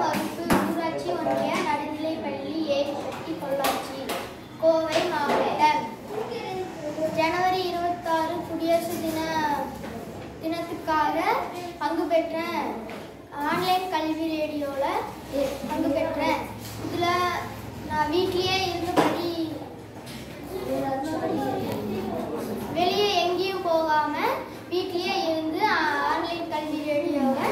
ஒன்றாம் வகுப்பு ஊராட்சி ஒன்றிய நடுநிலைப்பள்ளி ஏரிப்பட்டி பொள்ளாச்சி கோவை மாவட்டம் ஜனவரி இருபத்தாறு குடியரசு தின தினத்துக்காக பங்கு பெற்றேன் ஆன்லைன் கல்வி ரேடியோவில் பங்கு பெற்றேன் இதில் நான் வீட்லேயே இருந்தபடி வெளியே எங்கேயும் போகாம வீட்லயே இருந்து ஆன்லைன் கல்வி ரேடியோவை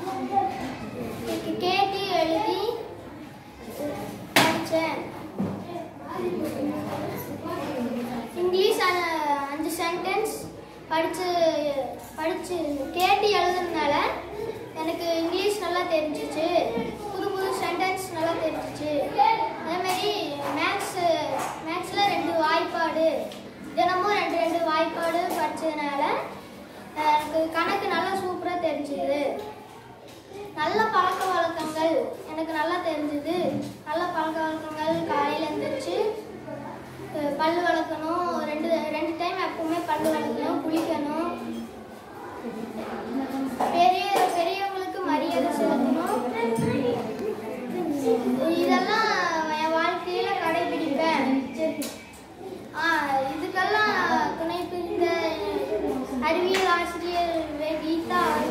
கேட்டு எழுதி படித்தேன் இங்கிலீஷ் அ- அஞ்சு சென்டென்ஸ் படிச்சு படிச்சு கேட்டு எழுதுனதுனால எனக்கு இங்கிலீஷ் நல்லா தெரிஞ்சிச்சு புது புது சென்டென்ஸ் நல்லா தெரிஞ்சிச்சு அதே மாதிரி மேக்ஸ் மேக்ஸில் ரெண்டு வாய்ப்பாடு தினமும் ரெண்டு ரெண்டு வாய்ப்பாடு படிச்சதுனால அஹ், எனக்கு கணக்கு நல்லா சூப்பராக தெரிஞ்சுது நல்ல பழக்க வழக்கங்கள் எனக்கு நல்லா தெரிஞ்சுது நல்ல பழக்க வழக்கங்கள் காலையில் எழுந்திரிச்சு அஹ், பல்லு வளர்க்கணும் ரெண்டு ரெண்டு டைம் எப்பவுமே பல்லு வளர்க்கணும் குளிக்கணும் பெரிய பெரியவங்களுக்கு மரியாதை செலுத்தணும் இதெல்லாம் என் வாழ்க்கையில கடைபிடிப்பேன் ஆ, இதுக்கெல்லாம் துணை புரிந்த அறிவியல் ஆசிரியர் வே- கீதா